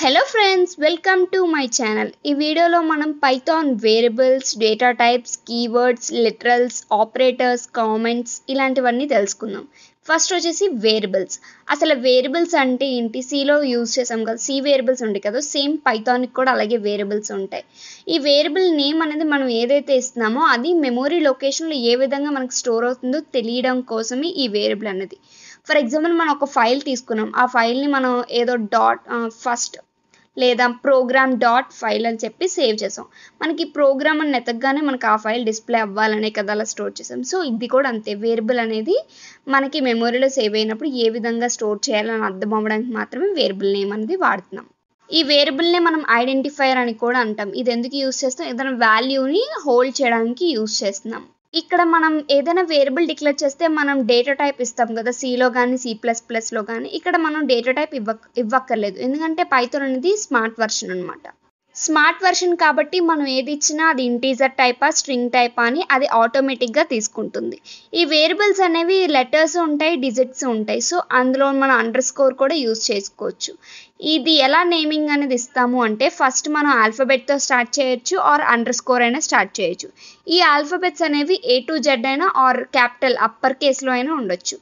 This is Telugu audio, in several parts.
hello friends welcome to my channel ఈ వీడియోలో మనం Python variables data types keywords literals operators comments ఇలాంటివన్నీ తెలుసుకుందాం ఫస్ట్ వచ్చేసి వేరియబుల్స్ అసలు వేరియబుల్స్ అంటే ఏంటి సిలో యూజ్ చేసాం కదా సి వేరియబుల్స్ ఉంటాయి కదా సేమ్ పైథాన్కి కూడా అలాగే వేరియబుల్స్ ఉంటాయి ఈ వేరియబుల్ నేమ్ అనేది మనం ఏదైతే ఇస్తున్నామో అది మెమొరీ లొకేషన్లో ఏ విధంగా మనకు స్టోర్ అవుతుందో తెలియడం కోసమే ఈ వేరియబుల్ అనేది ఫర్ ఎగ్జాంపుల్ మనం ఒక ఫైల్ తీసుకున్నాం ఆ ఫైల్ని మనం ఏదో డాట్ ఫస్ట్ లేదా ప్రోగ్రామ్ డాట్ ఫైల్ అని చెప్పి సేవ్ చేసాం మనకి ప్రోగ్రామ్ అని ఎతకగానే మనకి ఆ ఫైల్ డిస్ప్లే అవ్వాలనే కదా అలా స్టోర్ చేసాం సో ఇది కూడా అంతే వేరియబుల్ అనేది మనకి మెమొరీలో సేవ్ అయినప్పుడు ఏ విధంగా స్టోర్ చేయాలని అర్థం అవ్వడానికి మాత్రమే వేరియబుల్ నేమ్ అనేది వాడుతున్నాం ఈ వేరియబుల్ని మనం ఐడెంటిఫైయర్ అని కూడా అంటాం ఇది ఎందుకు యూస్ చేస్తాం ఏదైనా వాల్యూని హోల్డ్ చేయడానికి యూస్ చేస్తున్నాం ఇక్కడ మనం ఏదైనా వేరియబుల్ డిక్లేర్ చేస్తే మనం డేటా టైప్ ఇస్తాం కదా సిలో కానీ సి ప్లస్ ప్లస్లో కానీ ఇక్కడ మనం డేటా టైప్ ఇవ్వ ఇవ్వక్కర్లేదు ఎందుకంటే పైథాన్ అనేది స్మార్ట్ వర్షన్ అనమాట స్మార్ట్ వర్షన్ కాబట్టి మనం ఏది ఇచ్చినా అది ఇంటీజర్ టైపా స్ట్రింగ్ టైపా అని అది ఆటోమేటిక్గా తీసుకుంటుంది ఈ వేరియబుల్స్ అనేవి లెటర్స్ ఉంటాయి డిజిట్స్ ఉంటాయి సో అందులో మనం అండర్ స్కోర్ కూడా యూజ్ చేసుకోవచ్చు ఇది ఎలా నేమింగ్ అనేది ఇస్తాము అంటే ఫస్ట్ మనం ఆల్ఫాబెట్తో స్టార్ట్ చేయొచ్చు ఆర్ అండర్ స్కోర్ అయినా స్టార్ట్ చేయొచ్చు ఈ ఆల్ఫాబెట్స్ అనేవి ఏ టు జెడ్ అయినా ఆర్ క్యాపిటల్ అప్పర్ కేస్లో అయినా ఉండొచ్చు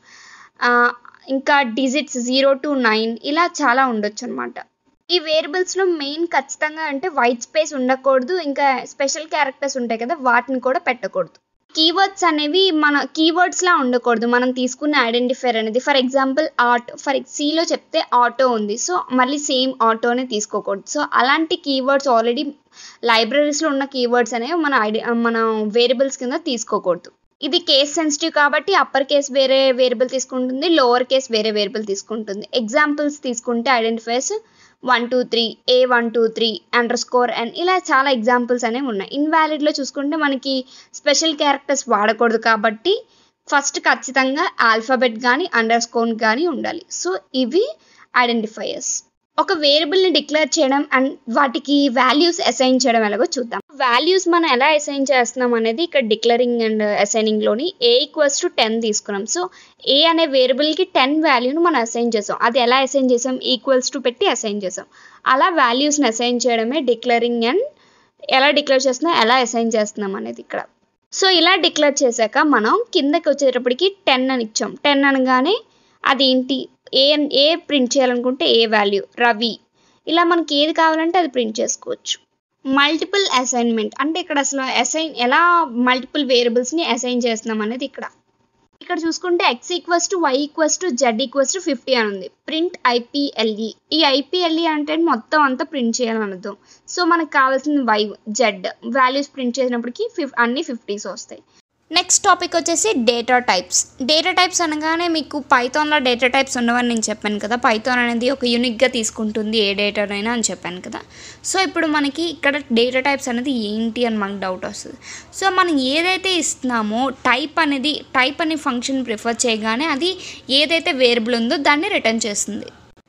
ఇంకా డిజిట్స్ జీరో టు నైన్ ఇలా చాలా ఉండొచ్చు అనమాట ఈ వేరియబుల్స్లో మెయిన్ ఖచ్చితంగా అంటే వైట్ స్పేస్ ఉండకూడదు ఇంకా స్పెషల్ క్యారెక్టర్స్ ఉంటాయి కదా వాటిని కూడా పెట్టకూడదు కీవర్డ్స్ అనేవి మన కీవర్డ్స్లా ఉండకూడదు మనం తీసుకున్న ఐడెంటిఫైర్ అనేది ఫర్ ఎగ్జాంపుల్ ఆటో ఫర్ సిలో చెప్తే ఆటో ఉంది సో మళ్ళీ సేమ్ ఆటోనే తీసుకోకూడదు సో అలాంటి కీవర్డ్స్ ఆల్రెడీ లైబ్రరీస్లో ఉన్న కీవర్డ్స్ అనేవి మన ఐడి మనం వేరియబుల్స్ కింద తీసుకోకూడదు ఇది కేస్ సెన్సిటివ్ కాబట్టి అప్పర్ కేస్ వేరే వేరియబుల్ తీసుకుంటుంది లోవర్ కేస్ వేరే వేరియబుల్ తీసుకుంటుంది ఎగ్జాంపుల్స్ తీసుకుంటే identifiers one two three A one two three underscore and ఇలా చాలా ఎగ్జాంపుల్స్ అనేవి ఉన్నాయి ఇన్వాలిడ్లో చూసుకుంటే మనకి స్పెషల్ క్యారెక్టర్స్ వాడకూడదు కాబట్టి ఫస్ట్ ఖచ్చితంగా ఆల్ఫాబెట్ కానీ అండర్ స్కోర్ కానీ ఉండాలి సో ఇవి ఐడెంటిఫైయర్స్ ఒక వేరియబుల్ని డిక్లేర్ చేయడం అండ్ వాటికి వాల్యూస్ అసైన్ చేయడం ఎలాగో చూద్దాం వాల్యూస్ మనం ఎలా అసైన్ చేస్తున్నాం అనేది ఇక్కడ డిక్లరింగ్ అండ్ అసైనింగ్లోని ఏ ఈక్వల్స్ టు టెన్ తీసుకున్నాం సో ఏ అనే వేరియబుల్కి టెన్ వాల్యూను మనం అసైన్ చేసాం అది ఎలా అసైన్ చేసాం ఈక్వల్స్ టు పెట్టి అసైన్ చేసాం అలా వాల్యూస్ని అసైన్ చేయడమే డిక్లరింగ్ అండ్ ఎలా డిక్లేర్ చేస్తున్నాం ఎలా అసైన్ చేస్తున్నాం అనేది ఇక్కడ సో ఇలా డిక్లేర్ చేశాక మనం కిందకి వచ్చేటప్పటికి టెన్ అని ఇచ్చాం టెన్ అనగానే అదేంటి ఏ ఏ ప్రింట్ చేయాలనుకుంటే ఏ వాల్యూ రవి ఇలా మనకి ఏది కావాలంటే అది ప్రింట్ చేసుకోవచ్చు మల్టిపుల్ అసైన్మెంట్ అంటే ఇక్కడ అసలు అసైన్ ఎలా మల్టిపుల్ వేరియబుల్స్ని అసైన్ చేస్తున్నాం అనేది ఇక్కడ ఇక్కడ చూసుకుంటే X equals to Y equals to Z equals to fifty అని ఉంది ప్రింట్ ఐపీఎల్ఈ ఈ ఐపీఎల్ఈ అంటే మొత్తం అంతా ప్రింట్ చేయాలని అర్థం సో మనకు కావాల్సింది వై జెడ్ వాల్యూస్ ప్రింట్ చేసినప్పటికీ ఫిఫ్ అన్ని ఫిఫ్టీస్ వస్తాయి నెక్స్ట్ టాపిక్ వచ్చేసి డేటా టైప్స్ డేటా టైప్స్ అనగానే మీకు పైథాన్లో డేటా టైప్స్ ఉండవని నేను చెప్పాను కదా పైథాన్ అనేది ఒక యూనిక్గా తీసుకుంటుంది ఏ డేటానైనా అని చెప్పాను కదా సో ఇప్పుడు మనకి ఇక్కడ డేటా టైప్స్ అనేది ఏంటి అని మనకు డౌట్ వస్తుంది సో మనం ఏదైతే ఇస్తున్నామో టైప్ అనేది టైప్ అనే ఫంక్షన్ ప్రిఫర్ చేయగానే అది ఏదైతే వేరియబుల్ ఉందో దాన్ని రిటర్న్ చేస్తుంది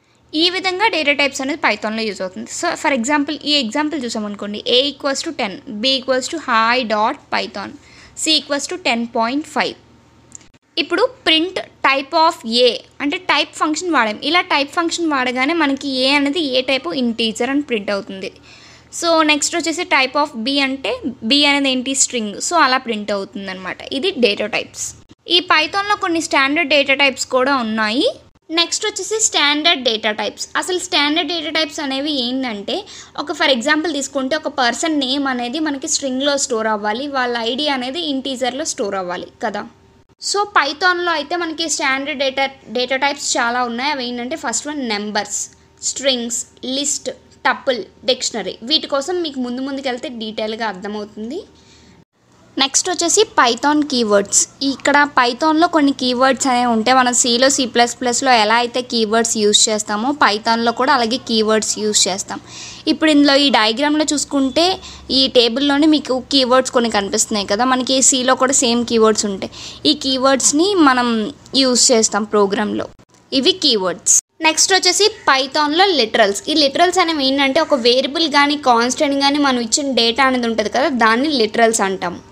ఈ విధంగా డేటా టైప్స్ అనేది పైథాన్లో యూజ్ అవుతుంది సో ఫర్ ఎగ్జాంపుల్ ఈ ఎగ్జాంపుల్ చూసామనుకోండి A equals to ten B equals to hi dot Python C equals to ten point five ఇప్పుడు ప్రింట్ టైప్ ఆఫ్ ఏ అంటే టైప్ ఫంక్షన్ వాడాం ఇలా టైప్ ఫంక్షన్ వాడగానే మనకి ఏ అనేది ఏ టైప్ ఇంటీజర్ అని ప్రింట్ అవుతుంది సో నెక్స్ట్ వచ్చేసి టైప్ ఆఫ్ బి అంటే బి అనేది ఏంటి స్ట్రింగ్ సో అలా ప్రింట్ అవుతుంది అనమాట ఇది డేటా టైప్స్ ఈ పైథాన్లో కొన్ని స్టాండర్డ్ డేటా టైప్స్ కూడా ఉన్నాయి నెక్స్ట్ వచ్చేసి స్టాండర్డ్ డేటా టైప్స్ అసలు స్టాండర్డ్ డేటా టైప్స్ అనేవి ఏంటంటే ఒక ఫర్ ఎగ్జాంపుల్ తీసుకుంటే ఒక పర్సన్ నేమ్ అనేది మనకి స్ట్రింగ్లో స్టోర్ అవ్వాలి వాళ్ళ ఐడి అనేది ఇంటీజర్లో స్టోర్ అవ్వాలి కదా సో పైథాన్లో అయితే మనకి స్టాండర్డ్ డేటా డేటా టైప్స్ చాలా ఉన్నాయి అవి ఏంటంటే first one numbers strings list tuple dictionary వీటి కోసం మీకు ముందు ముందుకు వెళ్తే డీటెయిల్గా అర్థమవుతుంది నెక్స్ట్ వచ్చేసి పైథాన్ కీవర్డ్స్ ఇక్కడ పైథాన్లో కొన్ని కీవర్డ్స్ అనేవి ఉంటాయి మనం సిలో సి ప్లస్ ప్లస్లో ఎలా అయితే కీవర్డ్స్ యూస్ చేస్తామో పైథాన్లో కూడా అలాగే కీవర్డ్స్ యూస్ చేస్తాం ఇప్పుడు ఇందులో ఈ డయాగ్రామ్లో చూసుకుంటే ఈ టేబుల్లోనే మీకు కీవర్డ్స్ కొన్ని కనిపిస్తున్నాయి కదా మనకి సిలో కూడా సేమ్ కీవర్డ్స్ ఉంటాయి ఈ కీవర్డ్స్ని మనం యూస్ చేస్తాం ప్రోగ్రాంలో ఇవి కీవర్డ్స్ నెక్స్ట్ వచ్చేసి పైథాన్లో లిటరల్స్ ఈ లిటరల్స్ అనేవి ఏంటంటే ఒక వేరియబుల్ కానీ కాన్స్టెంట్ కానీ మనం ఇచ్చిన డేటా అనేది ఉంటుంది కదా దాన్ని లిటరల్స్ అంటాం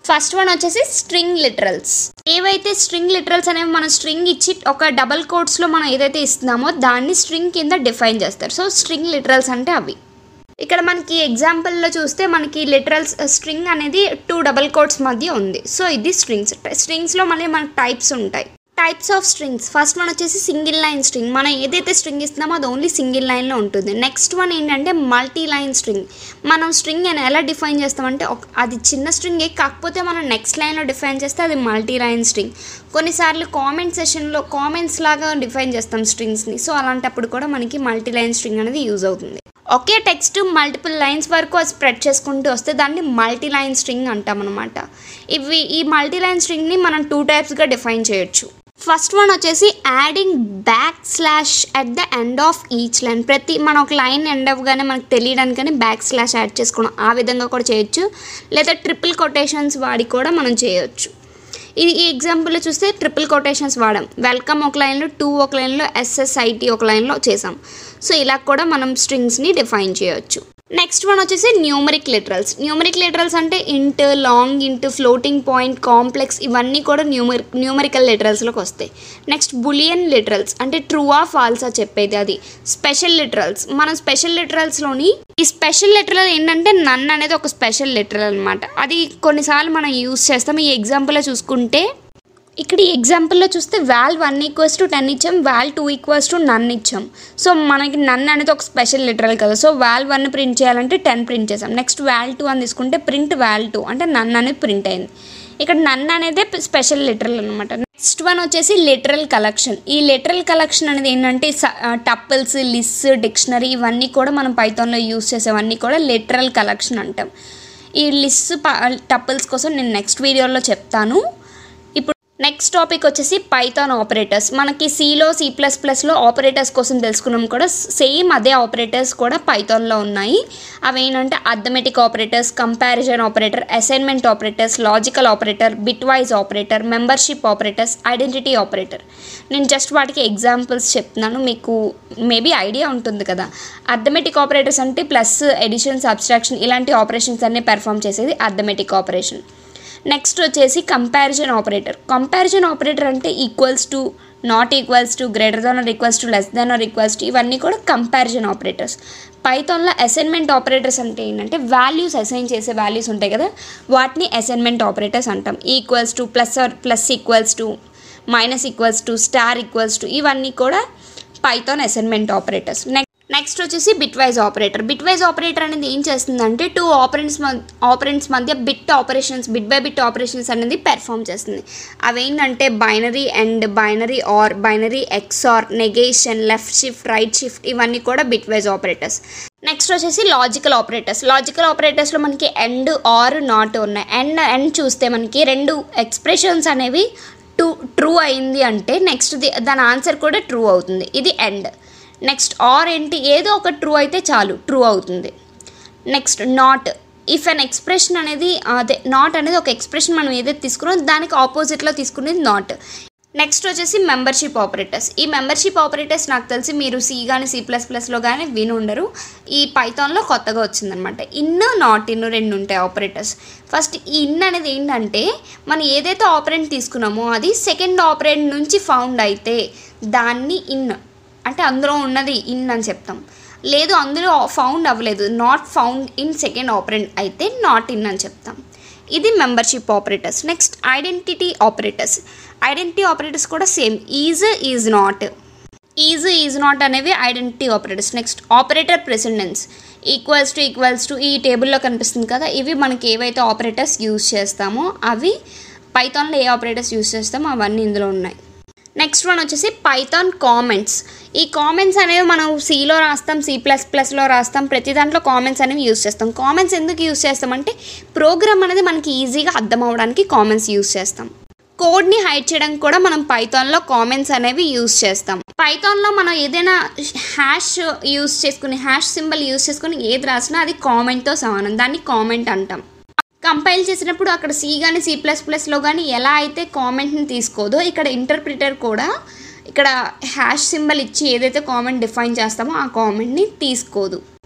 ఫస్ట్ వన్ వచ్చేసి స్ట్రింగ్ లిటరల్స్ ఏవైతే స్ట్రింగ్ లిటరల్స్ అనేవి మనం స్ట్రింగ్ ఇచ్చి ఒక డబల్ కోట్స్లో మనం ఏదైతే ఇస్తున్నామో దాన్ని స్ట్రింగ్ కింద డిఫైన్ చేస్తారు సో స్ట్రింగ్ లిటరల్స్ అంటే అవి ఇక్కడ మనకి ఎగ్జాంపుల్లో చూస్తే మనకి లిటరల్స్ స్ట్రింగ్ అనేది టూ డబల్ కోట్స్ మధ్య ఉంది సో ఇది స్ట్రింగ్స్ స్ట్రింగ్స్లో మళ్ళీ మనకి టైప్స్ ఉంటాయి types of strings first one వచ్చేసి సింగిల్ లైన్ స్ట్రింగ్ మనం ఏదైతే స్ట్రింగ్ ఇస్తున్నామో అది ఓన్లీ సింగిల్ లైన్లో ఉంటుంది నెక్స్ట్ వన్ ఏంటంటే మల్టీ లైన్ స్ట్రింగ్ మనం స్ట్రింగ్ అని ఎలా డిఫైన్ చేస్తామంటే ఒక అది చిన్న స్ట్రింగే కాకపోతే మనం నెక్స్ట్ లైన్లో డిఫైన్ చేస్తే అది మల్టీ లైన్ స్ట్రింగ్ కొన్నిసార్లు కామెంట్ సెషన్లో కామెంట్స్ లాగా డిఫైన్ చేస్తాం స్ట్రింగ్స్ని సో అలాంటప్పుడు కూడా మనకి మల్టీ లైన్ స్ట్రింగ్ అనేది యూజ్ అవుతుంది ఒకే టెక్స్ట్ మల్టిపుల్ లైన్స్ వరకు అది స్ప్రెడ్ చేసుకుంటూ వస్తే దాన్ని మల్టీ లైన్ స్ట్రింగ్ అంటాం అనమాట ఇవి ఈ మల్టీ లైన్ స్ట్రింగ్ని మనం టూ టైప్స్గా డిఫైన్ చేయొచ్చు ఫస్ట్ వన్ వచ్చేసి adding back slash at the end of each line ప్రతి మన ఒక లైన్ ఎండ్ అవ్వగానే మనకు తెలియడానికని బ్యాక్ స్లాష్ యాడ్ చేసుకోవడం ఆ విధంగా కూడా చేయొచ్చు లేదా ట్రిపుల్ కొటేషన్స్ వాడి కూడా మనం చేయొచ్చు ఇది ఈ ఎగ్జాంపుల్లో చూస్తే ట్రిపుల్ కొటేషన్స్ వాడాం వెల్కమ్ ఒక లైన్లో టూ ఒక లైన్లో ఎస్ఎస్ఐటి ఒక లైన్లో చేసాం సో ఇలా కూడా మనం స్ట్రింగ్స్ని డిఫైన్ చేయొచ్చు నెక్స్ట్ వన్ వచ్చేసి న్యూమరిక్ లిటరల్స్ న్యూమరిక్ లిటరల్స్ అంటే ఇంట్ లాంగ్ ఇంట్ ఫ్లోటింగ్ పాయింట్ కాంప్లెక్స్ ఇవన్నీ కూడా న్యూమరి న్యూమరికల్ లిటరల్స్లోకి వస్తాయి నెక్స్ట్ బులియన్ లిటరల్స్ అంటే ట్రూవా ఫాల్సా చెప్పేది అది స్పెషల్ లిటరల్స్ మనం స్పెషల్ లిటరల్స్లోని ఈ స్పెషల్ లిటరల్ ఏంటంటే నన్ అనేది ఒక స్పెషల్ లిటరల్ అనమాట అది కొన్నిసార్లు మనం యూస్ చేస్తాం ఈ ఎగ్జాంపుల్లో చూసుకుంటే ఇక్కడ ఈ ఎగ్జాంపుల్లో చూస్తే val one equals to ten ఇచ్చాం val two equals to none ఇచ్చాం సో మనకి నన్ అనేది ఒక స్పెషల్ లిటరల్ కదా సో వాల్ వన్ ప్రింట్ చేయాలంటే టెన్ ప్రింట్ చేసాం నెక్స్ట్ వాల్ టూ అని తీసుకుంటే ప్రింట్ వాల్ టూ అంటే నన్ అనేది ప్రింట్ అయింది ఇక్కడ నన్ అనేది స్పెషల్ లిటరల్ అనమాట నెక్స్ట్ వన్ వచ్చేసి లిటరల్ కలెక్షన్ ఈ లిటరల్ కలెక్షన్ అనేది ఏంటంటే టప్పుల్స్ లిస్ డిక్షనరీ ఇవన్నీ కూడా మనం పైథాన్లో యూస్ చేసేవన్నీ కూడా లిటరల్ కలెక్షన్ అంటాం ఈ లిస్ టప్పుల్స్ కోసం నేను నెక్స్ట్ వీడియోలో చెప్తాను ఇప్పుడు నెక్స్ట్ టాపిక్ వచ్చేసి పైథాన్ ఆపరేటర్స్ మనకి సిలో సి ప్లస్ ప్లస్లో ఆపరేటర్స్ కోసం తెలుసుకున్నాం కూడా సేమ్ అదే ఆపరేటర్స్ కూడా పైథాన్లో ఉన్నాయి అవి ఏంటంటే arithmetic operators comparison operator assignment operators logical operator bitwise operator membership operators identity operator నేను జస్ట్ వాటికి ఎగ్జాంపుల్స్ చెప్తున్నాను మీకు మేబీ ఐడియా ఉంటుంది కదా అథమెటిక్ ఆపరేటర్స్ అంటే ప్లస్ ఎడిషన్ సబ్స్ట్రాక్షన్ ఇలాంటి ఆపరేషన్స్ అన్నీ పెర్ఫామ్ చేసేది అథమెటిక్ ఆపరేషన్ నెక్స్ట్ వచ్చేసి కంపారిజన్ ఆపరేటర్ కంపారిజన్ ఆపరేటర్ అంటే equals to not equals to greater than or equals to less than or equals to ఇవన్నీ కూడా కంపారిజన్ ఆపరేటర్స్ పైథాన్లో అసైన్మెంట్ ఆపరేటర్స్ అంటే ఏంటంటే వాల్యూస్ అసైన్ చేసే వాల్యూస్ ఉంటాయి కదా వాటిని అసైన్మెంట్ ఆపరేటర్స్ అంటాం equals to plus or plus equals to minus equals to star equals to ఇవన్నీ కూడా Python assignment operators next next వచ్చేసి bitwise operator bitwise operator అనేది ఏం చేస్తుందంటే టూ ఆపరెంట్స్ ఆపరెంట్స్ మధ్య bit operations bit by bit operations అనేది పెర్ఫామ్ చేస్తుంది అవేంటంటే binary and binary or binary XOR negation left shift right shift ఇవన్నీ కూడా బిట్ వైజ్ ఆపరేటర్స్ నెక్స్ట్ వచ్చేసి లాజికల్ ఆపరేటర్స్ లాజికల్ ఆపరేటర్స్లో మనకి ఎండ్ ఆర్ నాట్ ఉన్నాయి ఎండ్ ఎండ్ చూస్తే మనకి రెండు ఎక్స్ప్రెషన్స్ అనేవి టూ ట్రూ అయింది అంటే నెక్స్ట్ దాని ఆన్సర్ కూడా ట్రూ అవుతుంది ఇది ఎండ్ నెక్స్ట్ ఆర్ ఏంటి ఏదో ఒక ట్రూ అయితే చాలు ట్రూ అవుతుంది next not if an expression అనేది అదే నాట్ అనేది ఒక ఎక్స్ప్రెషన్ మనం ఏదైతే తీసుకున్నామో దానికి ఆపోజిట్లో తీసుకునేది నాట్ నెక్స్ట్ వచ్చేసి మెంబర్షిప్ ఆపరేటర్స్ ఈ మెంబర్షిప్ ఆపరేటర్స్ నాకు తెలిసి మీరు సి కానీ సి ప్లస్ ప్లస్లో కానీ విని ఉండరు ఈ పైథాన్లో కొత్తగా వచ్చిందనమాట ఇన్ నాట్ ఇన్ రెండు ఉంటాయి ఆపరేటర్స్ ఫస్ట్ ఈ ఇన్ అనేది ఏంటంటే మనం ఏదైతే ఆపరెంట్ తీసుకున్నామో అది సెకండ్ ఆపరెంట్ నుంచి ఫౌండ్ అయితే దాన్ని ఇన్ అంటే అందులో ఉన్నది ఇన్ అని చెప్తాం లేదు అందులో ఫౌండ్ అవ్వలేదు not found in second operand అయితే నాట్ ఇన్ అని చెప్తాం ఇది membership operators next identity operators identity operators కూడా same is is not is is not అనేవి identity operators next operator precedence equals to equals to ఈ టేబుల్లో కనిపిస్తుంది కదా ఇవి మనకి ఏవైతే ఆపరేటర్స్ యూజ్ చేస్తామో అవి పైథాన్లో ఏ ఆపరేటర్స్ యూజ్ చేస్తామో అవన్నీ ఇందులో ఉన్నాయి నెక్స్ట్ వన్ వచ్చేసి పైథాన్ కామెంట్స్ ఈ కామెంట్స్ అనేవి మనం సిలో రాస్తాం సి ప్లస్ ప్లస్లో రాస్తాం ప్రతి దాంట్లో కామెంట్స్ అనేవి యూస్ చేస్తాం కామెంట్స్ ఎందుకు యూస్ చేస్తామంటే ప్రోగ్రామ్ అనేది మనకి ఈజీగా అర్థం అవ్వడానికి కామెంట్స్ యూస్ చేస్తాం కోడ్ని హైడ్ చేయడానికి కూడా మనం పైథాన్లో కామెంట్స్ అనేవి యూస్ చేస్తాం పైథాన్లో మనం ఏదైనా హ్యాష్ యూస్ చేసుకుని హ్యాష్ సింబల్ యూస్ చేసుకుని ఏది రాసినా అది కామెంట్తో సమానం దాన్ని కామెంట్ అంటాం కంపైల్ చేసినప్పుడు అక్కడ సి కానీ సి ప్లస్ ప్లస్లో కానీ ఎలా అయితే కామెంట్ని తీసుకోదో ఇక్కడ ఇంటర్ప్రిటర్ కూడా ఇక్కడ హ్యాష్ సింబల్ ఇచ్చి ఏదైతే కామెంట్ డిఫైన్ చేస్తామో ఆ కామెంట్ని తీసుకోదు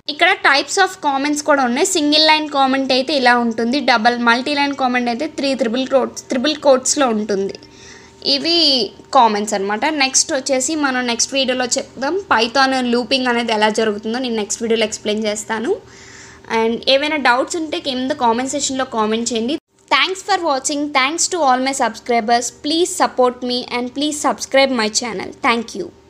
ఇక్కడ టైప్స్ ఆఫ్ కామెంట్స్ కూడా ఉన్నాయి సింగిల్ లైన్ కామెంట్ అయితే ఇలా ఉంటుంది డబల్ మల్టీ లైన్ కామెంట్ అయితే త్రీ త్రిబుల్ కోట్స్ త్రిబుల్ కోట్స్లో ఉంటుంది ఇవి కామెంట్స్ అనమాట నెక్స్ట్ వచ్చేసి మనం నెక్స్ట్ వీడియోలో చెప్దాం పైథాన్ లూపింగ్ అనేది ఎలా జరుగుతుందో నేను నెక్స్ట్ వీడియోలో ఎక్స్ప్లెయిన్ చేస్తాను అండ్ ఏవైనా డౌట్స్ ఉంటే కింద కామెంట్ సెషన్లో కామెంట్ చేయండి thanks for watching thanks to all my subscribers please support మీ and please subscribe my channel thank you